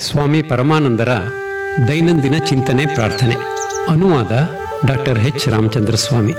ಸ್ವಾಮಿ ಪರಮಾನಂದರ ದೈನಂದಿನ ಚಿಂತನೆ ಪ್ರಾರ್ಥನೆ ಅನುವಾದ doctor H Ramachandra Swamy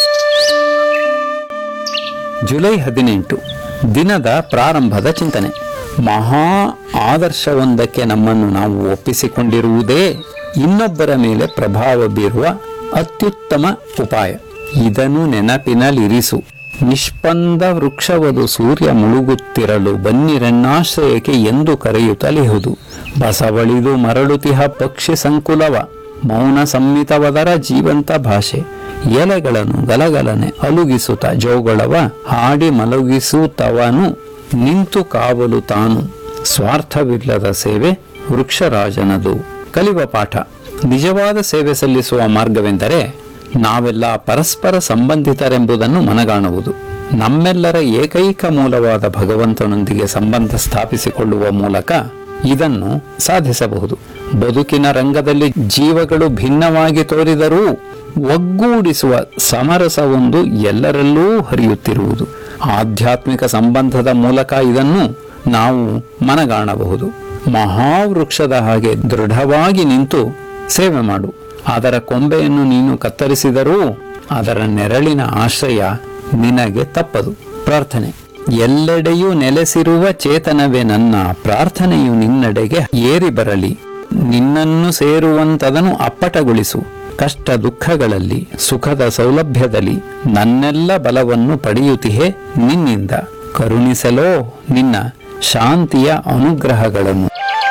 July ಹದಿನೆಂಟು ದಿನದ ಪ್ರಾರಂಭದ ಚಿಂತನೆ ಮಹಾ ಆದರ್ಶವೊಂದಕ್ಕೆ ನಮ್ಮನ್ನು ನಾವು ಒಪ್ಪಿಸಿಕೊಂಡಿರುವುದೇ ಇನ್ನೊಬ್ಬರ ಮೇಲೆ ಪ್ರಭಾವ ಬೀರುವ ಅತ್ಯುತ್ತಮ ಉಪಾಯ ಇದನ್ನು ನೆನಪಿನಲ್ಲಿರಿಸು ನಿಷ್ಪಂದ ವೃಕ್ಷವದು ಸೂರ್ಯ ಮುಳುಗುತ್ತಿರಲು ಬನ್ನಿರನ್ನಾಶ್ರಯಕ್ಕೆ ಎಂದು ಕರೆಯುತ್ತಲಿಹುದು ಬಸವಳಿದು ಮರಳುತಿಹ ಪಕ್ಷಿ ಸಂಕುಲವ ಮೌನ ಸಂಮಿತವದರ ಜೀವಂತ ಭಾಷೆ ಎಲೆಗಳನ್ನು ಗಲಗಲನೆ ಅಲುಗಿಸುತ್ತ ಜೋಗಳವ ಹಾಡಿ ಮಲಗಿಸುತ್ತವನು ನಿಂತು ಕಾವಲು ತಾನು ಸ್ವಾರ್ಥವಿಲ್ಲದ ಸೇವೆ ವೃಕ್ಷರಾಜನದು ಕಲಿವ ಪಾಠ ನಿಜವಾದ ಸೇವೆ ಸಲ್ಲಿಸುವ ಮಾರ್ಗವೆಂದರೆ ನಾವೆಲ್ಲ ಪರಸ್ಪರ ಸಂಬಂಧಿತರೆಂಬುದನ್ನು ಮನಗಾಣುವುದು ನಮ್ಮೆಲ್ಲರ ಏಕೈಕ ಮೂಲವಾದ ಭಗವಂತನೊಂದಿಗೆ ಸಂಬಂಧ ಸ್ಥಾಪಿಸಿಕೊಳ್ಳುವ ಮೂಲಕ ಇದನ್ನು ಸಾಧಿಸಬಹುದು ಬದುಕಿನ ರಂಗದಲ್ಲಿ ಜೀವಗಳು ಭಿನ್ನವಾಗಿ ತೋರಿದರೂ ಒಗ್ಗೂಡಿಸುವ ಸಮರಸವೊಂದು ಎಲ್ಲರಲ್ಲೂ ಹರಿಯುತ್ತಿರುವುದು ಆಧ್ಯಾತ್ಮಿಕ ಸಂಬಂಧದ ಮೂಲಕ ಇದನ್ನು ನಾವು ಮನಗಾಣಬಹುದು ಮಹಾವೃಕ್ಷದ ಹಾಗೆ ದೃಢವಾಗಿ ನಿಂತು ಸೇವೆ ಮಾಡು ಅದರ ಕೊಂಬೆಯನ್ನು ನೀನು ಕತ್ತರಿಸಿದರೂ ಅದರ ನೆರಳಿನ ಆಶ್ರಯ ನಿನಗೆ ತಪ್ಪದು ಪ್ರಾರ್ಥನೆ ಎಲ್ಲೆಡೆಯೂ ನೆಲೆಸಿರುವ ಚೇತನವೇ ನನ್ನ ಪ್ರಾರ್ಥನೆಯು ನಿನ್ನೆಡೆಗೆ ಏರಿ ಬರಲಿ ನಿನ್ನನ್ನು ಸೇರುವಂತದನ್ನು ಅಪ್ಪಟಗೊಳಿಸು ಕಷ್ಟ ದುಃಖಗಳಲ್ಲಿ ಸುಖದ ಸೌಲಭ್ಯದಲ್ಲಿ ನನ್ನೆಲ್ಲ ಬಲವನ್ನು ಪಡೆಯುತ್ತಿಹೆ ನಿನ್ನಿಂದ ಕರುಣಿಸಲೋ ನಿನ್ನ ಶಾಂತಿಯ ಅನುಗ್ರಹಗಳನ್ನು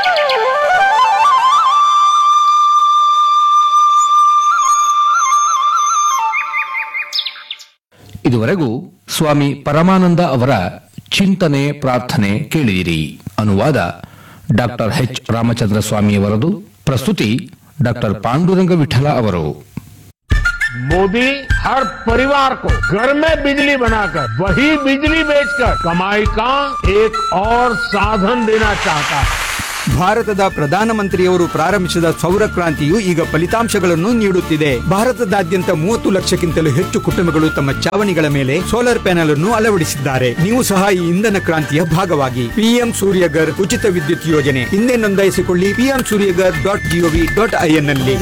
ಇದುವರೆಗೂ ಸ್ವಾಮಿ ಪರಮಾನಂದ ಅವರ ಚಿಂತನೆ ಪ್ರಾರ್ಥನೆ ಕೇಳಿದಿರಿ ಅನುವಾದ ಡಾಕ್ಟರ್ ಎಚ್ ರಾಮಚಂದ್ರ ಸ್ವಾಮಿಯವರದು ಪ್ರಸ್ತುತಿ ಡಾಕ್ಟರ್ ಪಾಂಡುರಂಗ ವಿಠಲ ಅವರು मोदी हर परिवार को घर में बिजली बनाकर वही बिजली बेचकर कमाई का एक और साधन देना चाहता है ಭಾರತದ ಪ್ರಧಾನಮಂತ್ರಿಯವರು ಪ್ರಾರಂಭಿಸಿದ ಸೌರ ಕ್ರಾಂತಿಯು ಈಗ ಫಲಿತಾಂಶಗಳನ್ನು ನೀಡುತ್ತಿದೆ ಭಾರತದಾದ್ಯಂತ ಮೂವತ್ತು ಲಕ್ಷಕ್ಕಿಂತಲೂ ಹೆಚ್ಚು ಕುಟುಂಬಗಳು ತಮ್ಮ ಚಾವಣಿಗಳ ಮೇಲೆ ಸೋಲಾರ್ ಪ್ಯಾನೆಲ್ ಅನ್ನು ಅಳವಡಿಸಿದ್ದಾರೆ ನೀವು ಸಹ ಈ ಇಂಧನ ಕ್ರಾಂತಿಯ ಭಾಗವಾಗಿ ಪಿಎಂ ಸೂರ್ಯಗರ್ ಉಚಿತ విద్యుత్ ಯೋಜನೆ ಹಿಂದೆ ನೋಂದಾಯಿಸಿಕೊಳ್ಳಿ PM Suryaghar dot GOV dot IN ನಲ್ಲಿ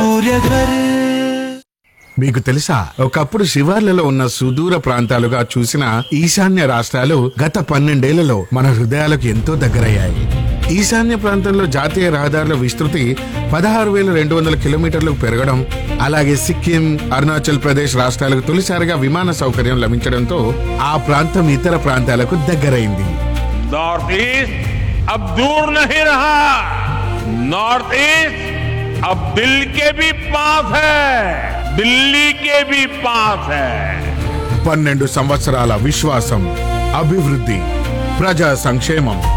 మీకు తెలుసా ఒకప్పుడు శివార్లలో ఉన్న సుదూర ప్రాంతాలుగా చూసిన ఈశాన్య రాష్ట్రాలు గత పన్నెండేళ్లలో మన హృదయాలకు ఎంతో దగ్గరయ్యాయి ఈశాన్య ప్రాంతంలో జాతీయ రహదారుల విస్తృతి పదహారు వేల రెండు వందల కిలోమీటర్లకు పెరగడం అలాగే సిక్కిం అరుణాచల్ ప్రదేశ్ రాష్ట్రాలకు తొలిసారిగా విమాన సౌకర్యం లభించడంతో ఆ ప్రాంతం ఇతర ప్రాంతాలకు దగ్గరైంది नॉर्थ ईस्ट अब दूर नहीं रहा नॉर्थ ईस्ट अब दिल के भी पास है दिल्ली के भी पास है పన్నెండు సంవత్సరాల విశ్వాసం అభివృద్ధి ప్రజా సంక్షేమం